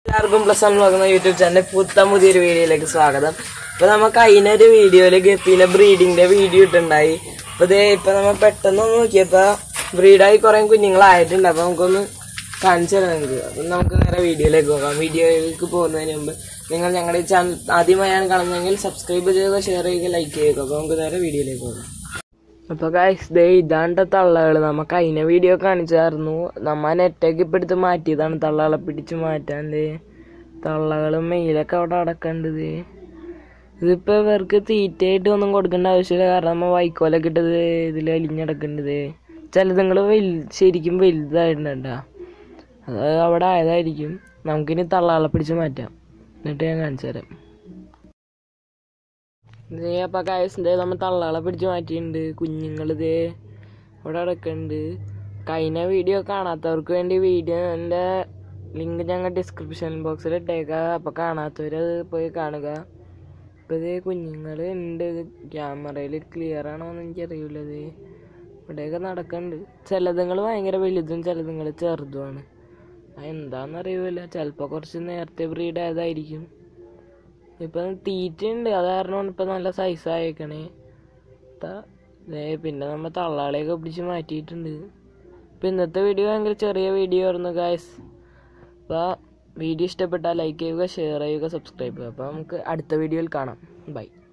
എല്ലാവർക്കും plus one നോക്കുന്ന YouTube channel പുത്ത പുതിയൊരു വീഡിയോയിലേക്ക് സ്വാഗതം ഇപ്പൊ നമുക്ക് അതിനൊരു വീഡിയോയില് ഗപ്പിയിലെ ബ്രീഡിങ്ങിന്റെ വീഡിയോ ഇട്ടുണ്ടായി അപ്പൊ ഇതേ ഇപ്പൊ നമ്മ പെട്ടെന്ന് ഒന്ന് നോക്കിയപ്പോ ബ്രീഡായി കുറെ കുഞ്ഞുങ്ങളായിട്ടുണ്ട് അപ്പൊ നമുക്കൊന്ന് കാണിച്ചു തരാം നിങ്ങൾക്ക് അപ്പൊ നമുക്ക് നേരെ വീഡിയോയിലേക്ക് പോകാം വീഡിയോയിലേക്ക് പോകുന്നതിന് മുമ്പ് നിങ്ങൾ ഞങ്ങളുടെ ഈ ചാനൽ ആദ്യമായാണ് കാണുന്നതെങ്കിൽ സബ്സ്ക്രൈബ് ചെയ്യുക ഷെയർ ചെയ്യുക ലൈക്ക് ചെയ്യുക അപ്പൊ നമുക്ക് നേരെ വീഡിയോയിലേക്ക് പോകാം അപ്പൊ ഗൈസ് ദേ ഇതാണ്ട തള്ളകള് നമുക്ക് അതിനെ വീഡിയോ കാണിച്ചായിരുന്നു നമ്മ നെറ്റൊക്കെ ഇപ്പൊ എടുത്ത് മാറ്റിയതാണ് തള്ളകളെ പിടിച്ച് മാറ്റാൻ ദേ തള്ളകളും മെയിലൊക്കെ അവിടെ അടക്കണ്ടത് ഇതിപ്പോ ഇവർക്ക് തീറ്റയായിട്ട് ഒന്നും കൊടുക്കേണ്ട ആവശ്യമില്ല കാരണം നമ്മ വൈക്കോലൊക്കെ ഇട്ടത് ഇതിൽ അലിഞ്ഞടക്കണ്ടത് ചിലതുങ്ങൾ വലു ശരിക്കും വലുതായിട്ടുണ്ടാ അത് അവിടെ ആയതായിരിക്കും നമുക്കിനി തള്ളകളെ പിടിച്ച് മാറ്റാം എന്നിട്ട് ഞാൻ കാണിച്ചു തരാം ഇതേ അപ്പൊ കായസിന്റെ നമ്മ തള്ളകളെ പിടിച്ച് മാറ്റിയിട്ടുണ്ട് കുഞ്ഞുങ്ങൾ ഇതേ ഇവിടെ അടക്കുന്നുണ്ട് കഴിഞ്ഞ വീഡിയോ കാണാത്തവർക്ക് വേണ്ടി വീഡിയോന്റെ ലിങ്ക് ഞങ്ങൾ ഡിസ്ക്രിപ്ഷൻ ബോക്സിൽ ഇട്ടേക്കാം അപ്പൊ കാണാത്തവരത് പോയി കാണുക ഇപ്പൊ ഇത് കുഞ്ഞുങ്ങൾ ഉണ്ട് ക്യാമറയിൽ ക്ലിയർ ആണോ എന്ന് എനിക്കറിയില്ല ഇത് ഇവിടെയൊക്കെ നടക്കുന്നുണ്ട് ചിലതുങ്ങൾ ഭയങ്കര വലുതും ചിലതുങ്ങൾ ചെറുതുമാണ് എന്താണെന്നറിയില്ല ചിലപ്പോൾ കുറച്ച് നേരത്തെ ബ്രീഡ് ആയതായിരിക്കും ഇപ്പം തീറ്റ ഉണ്ട് അത് കാരണം ഇപ്പം നല്ല സൈസ് ആയേക്കണേ ത- ദേ പിന്നെ നമ്മൾ തള്ളാളെയൊക്കെ പിടിച്ച് മാറ്റിയിട്ടുണ്ട് ഇപ്പം ഇന്നത്തെ വീഡിയോ ഭയങ്കര ചെറിയ വീഡിയോ ആയിരുന്നു ഗായ്സ് അപ്പോൾ വീഡിയോ ഇഷ്ടപ്പെട്ടാൽ ലൈക്ക് ചെയ്യുക ഷെയർ ചെയ്യുക സബ്സ്ക്രൈബ് ചെയ്യുക അപ്പോൾ നമുക്ക് അടുത്ത വീഡിയോയിൽ കാണാം ബൈ